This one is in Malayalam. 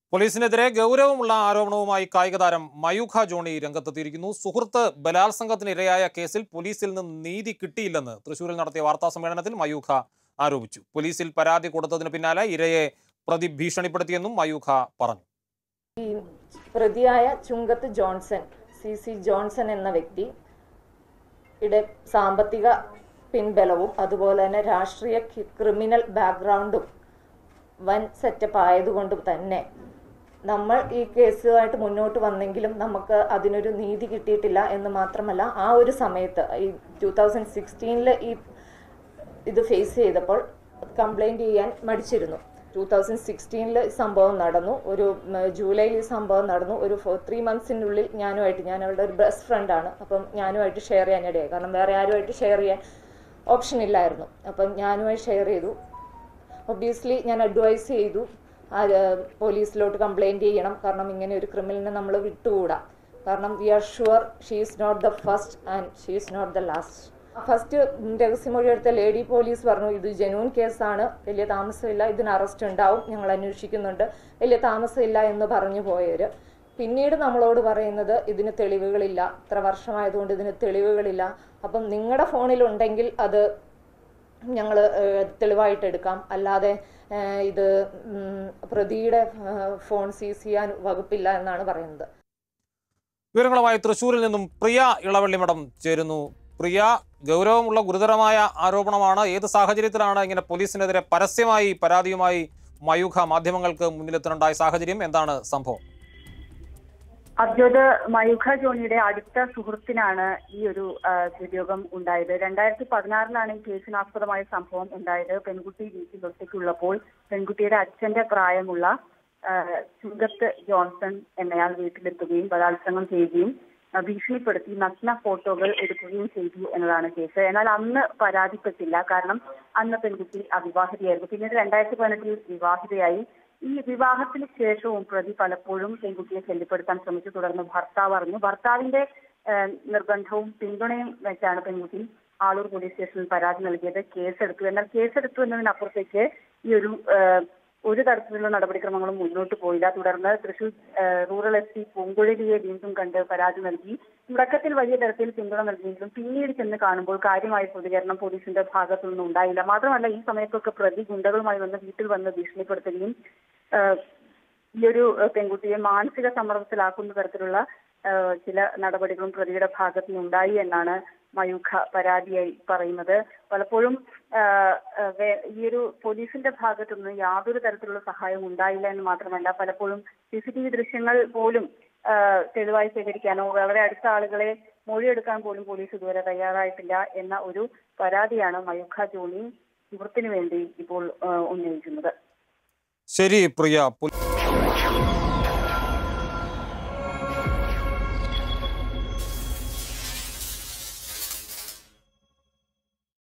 പോലീസിനെതിരെ ഗൗരവമുള്ള ആരോപണവുമായി കായിക താരം മയൂഖ ജോണി രംഗത്തെത്തിയിരിക്കുന്നു സുഹൃത്ത് ബലാത്സംഗത്തിന് ഇരയായ കേസിൽ പോലീസിൽ നിന്ന് നീതി കിട്ടിയില്ലെന്ന് തൃശൂരിൽ നടത്തിയ വാർത്താ സമ്മേളനത്തിൽ മയൂഖ ആരോപിച്ചു പോലീസിൽ പരാതി കൊടുത്തതിന് പിന്നാലെ ഇരയെ പ്രതി ഭീഷണിപ്പെടുത്തിയെന്നും മയൂഖ പറഞ്ഞു പ്രതിയായ Chungath Johnson C C Johnson എന്ന വ്യക്തി യുടെ സാമ്പത്തിക പിൻബലവും അതുപോലെ തന്നെ രാഷ്ട്രീയ കി- ക്രിമിനൽ ബാക്ക്ഗ്രൗണ്ടും വൻ സെറ്റപ്പ് ആയതുകൊണ്ട് തന്നെ നമ്മൾ ഈ കേസുമായിട്ട് മുന്നോട്ട് വന്നെങ്കിലും നമുക്ക് അതിനൊരു നീതി കിട്ടിയിട്ടില്ല എന്ന് മാത്രമല്ല ആ ഒരു സമയത്ത് ഈ ടൂ തൗസൻഡ് സിക്സ്റ്റീനിൽ ഈ ഇത് ഫേസ് ചെയ്തപ്പോൾ കംപ്ലൈൻറ്റ് ചെയ്യാൻ മടിച്ചിരുന്നു ടൂ തൗസൻഡ് സിക്സ്റ്റീനിൽ സംഭവം നടന്നു ഒരു ഉം, ജൂലൈയിൽ ഈ സംഭവം നടന്നു ഒരു ത്രീ മന്ത്സിനുള്ളിൽ ഞാനുമായിട്ട് ഞാൻ അവളുടെ ഒരു ബെസ്റ്റ് ഫ്രണ്ടാണ് അപ്പം ഞാനുമായിട്ട് ഷെയർ ചെയ്യാനിടയായി കാരണം വേറെ ആരുമായിട്ട് ഷെയർ ചെയ്യാൻ ഓപ്ഷൻ ഇല്ലായിരുന്നു അപ്പം ഞാനുമായി ഷെയർ ചെയ്തു ഒബ്വിയസ്ലി ഞാൻ അഡ്വൈസ് ചെയ്തു അത് പോലീസിലോട്ട് കംപ്ലൈൻറ്റ് ചെയ്യണം കാരണം ഇങ്ങനെ ഒരു ക്രിമിനലിനെ നമ്മൾ വിട്ടുകൂടാ കാരണം we are sure she is not the first and she is not the last first രഹസ്യമൊഴി എടുത്ത ലേഡി പോലീസ് പറഞ്ഞു ഇത് ജെന്യൂൻ കേസാണ് വലിയ താമസമില്ല ഇതിന് അറസ്റ്റ് ഉണ്ടാവും ഞങ്ങൾ അന്വേഷിക്കുന്നുണ്ട് വലിയ താമസമില്ല എന്ന് പറഞ്ഞു പോയവർ പിന്നീട് നമ്മളോട് പറയുന്നത് ഇതിന് തെളിവുകളില്ല ഇത്ര വർഷമായതുകൊണ്ട് ഇതിന് തെളിവുകളില്ല അപ്പം നിങ്ങളുടെ ഫോണിലുണ്ടെങ്കിൽ അത് ഞങ്ങൾ തെളിവായിട്ട് എടുക്കാം അല്ലാതെ ഏഹ്, ഇത് ഉം, പ്രതിയുടെ ഏഹ്, ഫോൺ സീസ് ചെയ്യാൻ വകുപ്പില്ല എന്നാണ് പറയുന്നത് വിവരങ്ങളുമായി തൃശൂരിൽ നിന്നും പ്രിയ ഇളവള്ളിമഠം ചേരുന്നു പ്രിയ ഗൗരവമുള്ള ഗുരുതരമായ ആരോപണമാണ് ഏത് സാഹചര്യത്തിലാണ് ഇങ്ങനെ പോലീസിനെതിരെ പരസ്യമായി പരാതിയുമായി മയൂഖ മാധ്യമങ്ങൾക്ക് മുന്നിലെത്തുന്നുണ്ടായ സാഹചര്യം എന്താണ് സംഭവം അബ്ജോദ് മയൂഖ ജോണിയുടെ അടുത്ത സുഹൃത്തിനാണ് ഈ ഒരു ആ, ദുര്യോഗം ഉണ്ടായത് രണ്ടായിരത്തി പതിനാറിലാണ് ഈ കേസിനാസ്പദമായ സംഭവം ഉണ്ടായത് പെൺകുട്ടി വീട്ടിൽ ഒറ്റയ്ക്കുള്ളപ്പോൾ പെൺകുട്ടിയുടെ അച്ഛന്റെ പ്രായമുള്ള ആ, ചുങ്കത്ത് ജോൺസൺ എന്നയാൾ വീട്ടിലെത്തുകയും ബലാത്സംഗം ചെയ്യുകയും ആ, ഭീഷണിപ്പെടുത്തി നഗ്ന ഫോട്ടോകൾ എടുക്കുകയും ചെയ്തു എന്നതാണ് കേസ് എന്നാൽ അന്ന് പരാതിപ്പെട്ടില്ല കാരണം അന്ന് പെൺകുട്ടി അവിവാഹിതയായിരുന്നു പിന്നീട് രണ്ടായിരത്തി പതിനെട്ടിൽ വിവാഹിതയായി ഈ വിവാഹത്തിന് ശേഷവും പ്രതി പലപ്പോഴും പെൺകുട്ടിയെ ശല്യപ്പെടുത്താൻ ശ്രമിച്ചു തുടർന്ന് ഭർത്താവ് അറിഞ്ഞു ഭർത്താവിന്റെ ഏഹ്, നിർബന്ധവും പിന്തുണയും വെച്ചാണ് പെൺകുട്ടി ആളൂർ പോലീസ് സ്റ്റേഷനിൽ പരാതി നൽകിയത് കേസെടുത്തു എന്നാൽ കേസെടുത്തു എന്നതിനപ്പുറത്തേക്ക് ഈ ഒരു ഏഹ്, ഒരു തരത്തിലുള്ള നടപടിക്രമങ്ങളും മുന്നോട്ട് പോയില്ല തുടർന്ന് തൃശൂർ ഏഹ്, റൂറൽ എസ് പി പൂങ്കുഴലിയെ വീണ്ടും കണ്ട് പരാതി നൽകി തുടക്കത്തിൽ വലിയ തരത്തിൽ പിന്തുണ നൽകിയെങ്കിലും പിന്നീട് ചെന്ന് കാണുമ്പോൾ കാര്യമായ പ്രതികരണം പോലീസിന്റെ ഭാഗത്തു നിന്നും ഉണ്ടായില്ല മാത്രമല്ല ഈ സമയത്തൊക്കെ പ്രതി ഗുണ്ടകളുമായി വന്ന് വീട്ടിൽ വന്ന് ഭീഷണിപ്പെടുത്തുകയും ഏഹ്, ഈ ഒരു ഏഹ്, പെൺകുട്ടിയെ മാനസിക സമ്മർദ്ദത്തിലാക്കുന്ന തരത്തിലുള്ള ഏഹ്, ചില നടപടികളും പ്രതിയുടെ ഭാഗത്തു നിന്നുണ്ടായി എന്നാണ് മയൂഖ പരാതിയായി പറയുന്നത് പലപ്പോഴും ഏഹ്, ഏഹ്, വേ- ഈ ഒരു പോലീസിന്റെ ഭാഗത്തു നിന്ന് യാതൊരു തരത്തിലുള്ള സഹായവും ഉണ്ടായില്ല എന്ന് മാത്രമല്ല പലപ്പോഴും സി സി ടി വി ദൃശ്യങ്ങൾ പോലും ഏഹ്, തെളിവായി ശേഖരിക്കാനോ വളരെ അടുത്ത ആളുകളെ മൊഴിയെടുക്കാൻ പോലും പോലീസ് ഇതുവരെ തയ്യാറായിട്ടില്ല എന്ന ഒരു പരാതിയാണ് മയൂഖ ജോണി സുഹൃത്തിനു വേണ്ടി ഇപ്പോൾ ഏഹ്, ഉന്നയിക്കുന്നത് ശരി പ്രിയ